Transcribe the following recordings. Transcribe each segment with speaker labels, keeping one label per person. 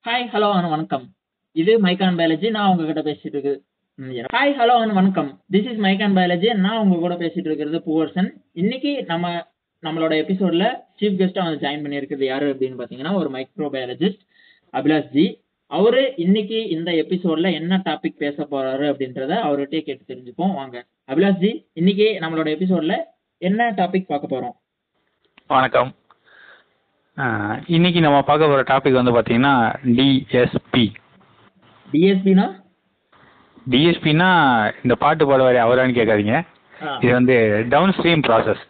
Speaker 1: hi hello வணக்கம் இது மைக்கான் biology நான் உங்ககிட்ட பேசிட்டு இருக்கு ஹாய் ஹலோ வணக்கம் திஸ் இஸ் மைக்கான் பயாலஜி நான் உங்க கூட பேசிட்டு இருக்கிறது பூவர்சன் இன்னைக்கு நம்ம நம்மளோட எபிசோட்ல சீஃப் கெஸ்டா வந்து ஜாயின் பண்ணியிருக்கிறது யாரு அப்படின்னு பாத்தீங்கன்னா ஒரு மைக்ரோ பயாலஜிஸ்ட் அபிலாஷ் ஜி அவரு இன்னைக்கு இந்த எபிசோட்ல என்ன டாபிக் பேச போறாரு அப்படின்றத அவர்கிட்டயே கேட்டு தெரிஞ்சுப்போம் வாங்க அபிலாஷ் ஜி இன்னைக்கு நம்மளோட எபிசோட்ல என்ன டாபிக் பார்க்க போறோம்
Speaker 2: வணக்கம் ஆஹ் இன்னைக்கு நம்ம பார்க்க போகிற டாபிக் வந்து பார்த்தீங்கன்னா டிஎஸ்பி
Speaker 1: டிஎஸ்பினா
Speaker 2: டிஎஸ்பின்னா இந்த பாட்டு பாடுவார் அவரான்னு கேட்காதீங்க இது வந்து down stream process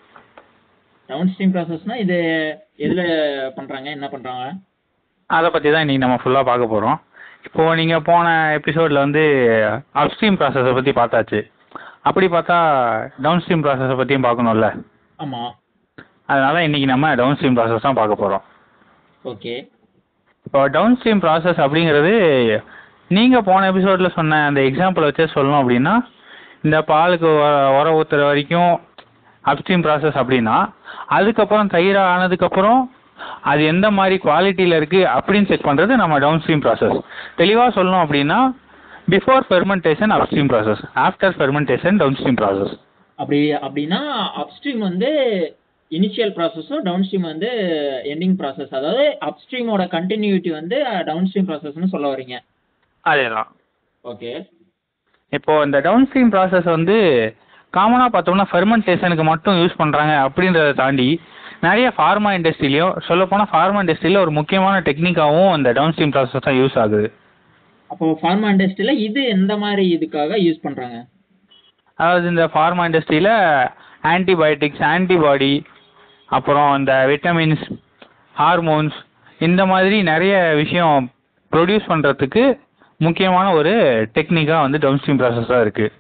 Speaker 1: down stream ப்ராசஸ்னா இது எதுல பண்றாங்க என்ன பண்றாங்க
Speaker 2: அதை பற்றி தான் இன்னைக்கு நம்ம ஃபுல்லாக பார்க்க போகிறோம் இப்போது நீங்கள் போன எபிசோடில் வந்து அப்ஸ்ட்ரீம் ப்ராசஸை பற்றி பார்த்தாச்சு அப்படி பார்த்தா டவுன் ஸ்ட்ரீம் ப்ராசஸை பற்றியும் பார்க்கணும்ல
Speaker 1: ஆமா
Speaker 2: அதனால இன்னைக்கு நம்ம டவுன் ஸ்ட்ரீம் ப்ராசஸ் தான் பார்க்க போகிறோம்
Speaker 1: ஓகே
Speaker 2: இப்போ டவுன் ஸ்ட்ரீம் ப்ராசஸ் அப்படிங்கிறது நீங்கள் போன எபிசோடில் சொன்ன அந்த எக்ஸாம்பிள் வச்சே சொல்லணும் அப்படின்னா இந்த பாலுக்கு உர- உரம் ஊற்றுற வரைக்கும் அப்ஸ்ட்ரீம் ப்ராசஸ் அப்படின்னா அதுக்கப்புறம் தயிர் ஆனதுக்கப்புறம் அது எந்த மாதிரி குவாலிட்டியில் இருக்குது அப்படின்னு செக் பண்ணுறது நம்ம டவுன் ஸ்ட்ரீம் ப்ராசஸ் தெளிவாக சொல்லணும் அப்படின்னா before fermentation upstream process after fermentation down stream process
Speaker 1: அப்படி அப்படின்னா அப்ஸ்ட்ரீம் வந்து இனிஷியல் ப்ராசஸும் டவுன் ஸ்ட்ரீம் வந்து எண்டிங் ப்ராசஸ் அதாவது அப்ஸ்ட்ரீமோட கண்டினியூட்டி வந்து டவுன் ஸ்ட்ரீம் ப்ராசஸ்னு சொல்ல வரீங்க
Speaker 2: அதே தான்
Speaker 1: ஓகே
Speaker 2: இப்போ இந்த டவுன் ஸ்ட்ரீம் ப்ராசஸ் வந்து காமனாக பார்த்தோம்னா ஃபெர்மெண்டேஷனுக்கு மட்டும் யூஸ் பண்ணுறாங்க அப்படின்றத தாண்டி நிறைய ஃபார்மா இண்டஸ்ட்ரிலையும் சொல்லப்போனால் ஃபார்மா இண்டஸ்ட்ரியில் ஒரு முக்கியமான டெக்னிக்காகவும் இந்த டவுன் ஸ்ட்ரீம் ப்ராசஸ் தான் யூஸ் ஆகுது
Speaker 1: அப்போ ஃபார்மா இண்டஸ்ட்ரியில இது எந்த மாதிரி இதுக்காக யூஸ் பண்றாங்க
Speaker 2: அதாவது இந்த ஃபார்மா இண்டஸ்ட்ரியில் ஆன்டிபயோட்டிக்ஸ் ஆன்டிபாடி அப்புறம் இந்த விட்டமின்ஸ் ஹார்மோன்ஸ் இந்த மாதிரி நிறைய விஷயம் ப்ரொடியூஸ் பண்ணுறதுக்கு முக்கியமான ஒரு டெக்னிக்காக வந்து டவுன் ஸ்ட்ரீம் ப்ராசஸாக இருக்குது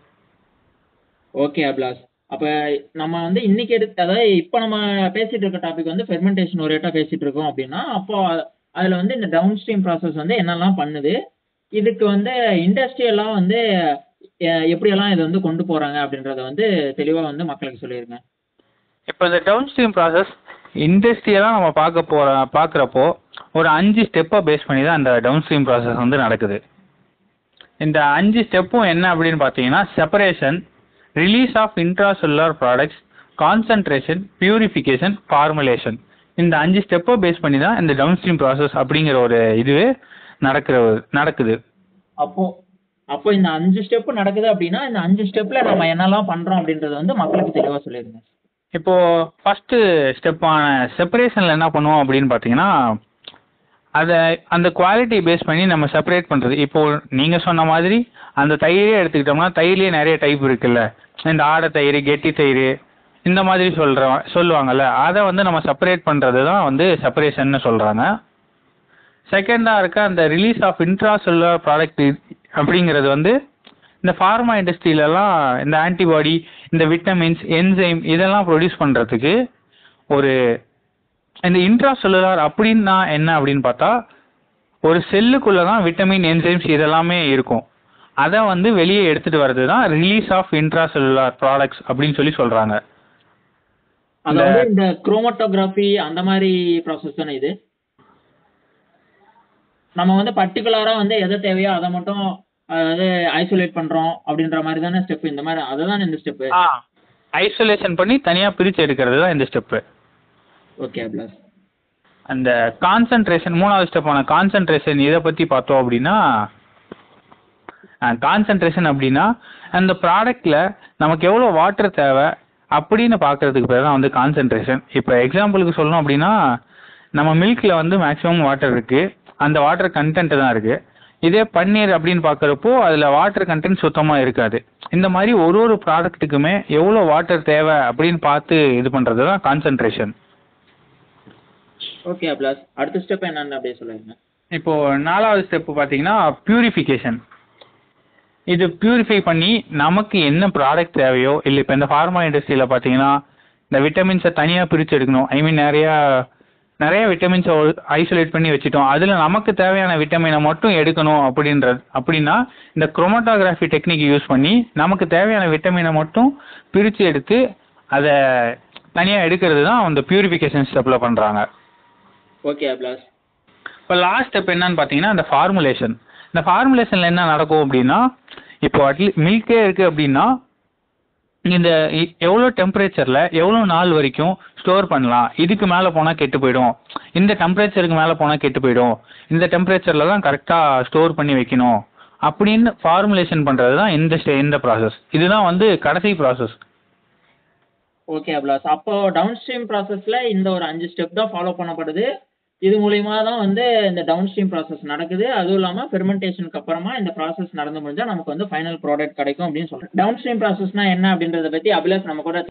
Speaker 1: ஓகே அபிலாஸ் அப்ப நம்ம வந்து இன்னைக்கு எடுத்து அதாவது இப்போ நம்ம பேசிட்டு இருக்க டாபிக் வந்து ஃபெர்மெண்டேஷன் ஓரியட்டா பேசிட்டு இருக்கோம் அப்படின்னா அப்போ அதுல வந்து இந்த டவுன் ஸ்ட்ரீம் ப்ராசஸ் வந்து என்னெல்லாம் பண்ணுது இதுக்கு வந்து இண்டஸ்ட்ரியெல்லாம் வந்து அஹ், எப்படியெல்லாம் இதை வந்து கொண்டு போறாங்க அப்படின்றத வந்து தெளிவா வந்து மக்களுக்கு சொல்லிருங்க
Speaker 2: இப்போ இந்த டவுன் ஸ்ட்ரீம் ப்ராசஸ் இண்டஸ்ட்ரியெல்லாம் நம்ம பார்க்க போகிற பார்க்குறப்போ ஒரு அஞ்சு ஸ்டெப்பை பேஸ் பண்ணி தான் அந்த டவுன் ஸ்ட்ரீம் ப்ராசஸ் வந்து நடக்குது இந்த அஞ்சு ஸ்டெப்பும் என்ன அப்படின்னு பார்த்தீங்கன்னா separation release of intracellular products concentration purification formulation இந்த அஞ்சு ஸ்டெப்பை பேஸ் பண்ணி தான் இந்த டவுன் ஸ்ட்ரீம் ப்ராசஸ் அப்படிங்கிற ஒரு இதுவே நடக்கிற நடக்குது
Speaker 1: அப்போ அப்போ இந்த அஞ்சு ஸ்டெப் நடக்குது அப்படின்னா இந்த அஞ்சு ஸ்டெப்ல நம்ம என்னெல்லாம் பண்றோம் அப்படின்றத வந்து மக்களுக்கு தெளிவா சொல்லிருங்க
Speaker 2: இப்போ ஃபர்ஸ்ட் ஸ்டெப்பான செப்பரேஷனில் என்ன பண்ணுவோம் அப்படின்னு பார்த்தீங்கன்னா அதை அந்த குவாலிட்டி பேஸ் பண்ணி நம்ம செப்பரேட் பண்ணுறது இப்போ நீங்கள் சொன்ன மாதிரி அந்த தயிரே எடுத்துக்கிட்டோம்னா தயிர்லேயே நிறைய டைப் இருக்குல்ல இந்த ஆடை தயிர் கெட்டி தயிர் இந்த மாதிரி சொல்கிற சொல்லுவாங்கல்ல அதை வந்து நம்ம செப்பரேட் பண்ணுறது தான் வந்து செப்பரேஷன்னு சொல்கிறாங்க செகண்டாக இருக்க அந்த ரிலீஸ் ஆஃப் இன்ட்ராசெல்லுலர் ப்ராடக்ட் அப்படிங்கிறது வந்து இந்த ஃபார்மா இண்டஸ்ட்ரியிலலாம் இந்த ஆன்டிபாடி இந்த விட்டமின்ஸ் என்சைம் இதெல்லாம் ப்ரொடியூஸ் பண்ணுறதுக்கு ஒரு இந்த இன்ட்ராசெல்லுலார் அப்படின்னா என்ன அப்படின்னு பார்த்தா ஒரு செல்லுக்குள்ளே தான் விட்டமின் என்சைம்ஸ் இதெல்லாமே இருக்கும் அதை வந்து வெளியே எடுத்துகிட்டு வர்றது தான் ரிலீஸ் ஆஃப் இன்ட்ராசெல்லுலார் ப்ராடக்ட்ஸ் அப்படின்னு சொல்லி சொல்கிறாங்க
Speaker 1: அதாவது இந்த குரோமட்டோகிராஃபி அந்த மாதிரி ப்ராசஸ் தானே இது நம்ம வந்து பர்டிகுலரா வந்து எதை தேவையோ அதை மட்டும் அதாவது ஐசோலேட் பண்றோம் அப்படின்ற மாதிரி தானே ஸ்டெப் இந்த மாதிரி அதை தானே இந்த ஸ்டெப்
Speaker 2: ஐசோலேஷன் பண்ணி தனியாக பிரித்து எடுக்கிறது தான் இந்த ஸ்டெப்பு
Speaker 1: ஓகே அப்ளாஸ்
Speaker 2: அந்த கான்சன்ட்ரேஷன் மூணாவது ஸ்டெப்பான கான்சன்ட்ரேஷன் இதை பற்றி பார்த்தோம் அப்படின்னா கான்சன்ட்ரேஷன் அப்படின்னா அந்த ப்ராடக்டில் நமக்கு எவ்வளோ வாட்டர் தேவை அப்படின்னு பார்க்கறதுக்கு பேர் தான் வந்து கான்சன்ட்ரேஷன் இப்போ எக்ஸாம்பிளுக்கு சொல்லணும் அப்படின்னா நம்ம மில்கில் வந்து மேக்ஸிமம் வாட்டர் இருக்குது அந்த வாட்டர் கண்டென்ட் தான் இருக்குது இதே பன்னீர் அப்படின்னு பார்க்குறப்போ அதில் வாட்டர் கண்டென்ட் சுத்தமாக இருக்காது இந்த மாதிரி ஒரு ஒரு ப்ராடக்ட்டுக்குமே எவ்வளோ வாட்டர் தேவை அப்படின்னு பார்த்து இது பண்ணுறது தான் கான்சன்ட்ரேஷன்
Speaker 1: ஓகே அப்ளாஸ் அடுத்த ஸ்டெப் என்னன்னு அப்படியே சொல்லுங்க
Speaker 2: இப்போ நாலாவது ஸ்டெப் பார்த்தீங்கன்னா பியூரிஃபிகேஷன் இது பியூரிஃபை பண்ணி நமக்கு என்ன ப்ராடக்ட் தேவையோ இல்லை இப்போ இந்த ஃபார்மா இண்டஸ்ட்ரியில் பார்த்தீங்கன்னா இந்த விட்டமின்ஸை தனியாக பிரித்து எடுக்கணும் ஐ மீன் நிறையா நிறைய விட்டமின்ஸை ஐசோலேட் பண்ணி வச்சுட்டோம் அதில் நமக்கு தேவையான விட்டமினை மட்டும் எடுக்கணும் அப்படின்றது அப்படின்னா இந்த குரோமட்டோகிராஃபி டெக்னிக் யூஸ் பண்ணி நமக்கு தேவையான விட்டமினை மட்டும் பிரித்து எடுத்து அதை தனியாக எடுக்கிறது தான் அந்த பியூரிஃபிகேஷன் ஸ்டெப்பில் பண்ணுறாங்க
Speaker 1: ஓகே அப்ளாஸ்
Speaker 2: இப்போ லாஸ்ட் ஸ்டெப் என்னன்னு பார்த்தீங்கன்னா அந்த ஃபார்முலேஷன் இந்த ஃபார்முலேஷனில் என்ன நடக்கும் அப்படின்னா இப்போ அட்லீ மில்கே இருக்குது அப்படின்னா இந்த இ- எவ்வளோ டெம்பரேச்சரில் எவ்வளோ நாள் வரைக்கும் ஸ்டோர் பண்ணலாம் இதுக்கு மேலே போனால் கெட்டு போயிடும் இந்த டெம்பரேச்சருக்கு மேலே போனால் கெட்டு போயிடும் இந்த டெம்பரேச்சரில் தான் கரெக்டாக ஸ்டோர் பண்ணி வைக்கணும் அப்படின்னு ஃபார்முலேஷன் பண்ணுறது தான் இந்த ஸ்டே இந்த ப்ராசஸ் இதுதான் வந்து கடைசி ப்ராசஸ்
Speaker 1: ஓகே அப்லாஸ் அப்போ டவுன் ஸ்ட்ரீம் ப்ராசஸ்ல இந்த ஒரு அஞ்சு ஸ்டெப் தான் ஃபாலோ பண்ணப்படுது இது மூலியமா தான் வந்து இந்த டவுன் ஸ்ட்ரீம் ப்ராசஸ் நடக்குது அதுவும் இல்லாம ஃபெர்மெண்டேஷனுக்கு அப்புறமா இந்த ப்ராசஸ் நடந்து முடிஞ்சா நமக்கு வந்து ஃபைனல் ப்ராடக்ட் கிடைக்கும் அப்படின்னு சொல்றேன் டவுன் ஸ்ட்ரீம் ப்ராசஸ்னா என்ன அப்படின்றத பத்தி அபிலாஷ் நம்ம கூட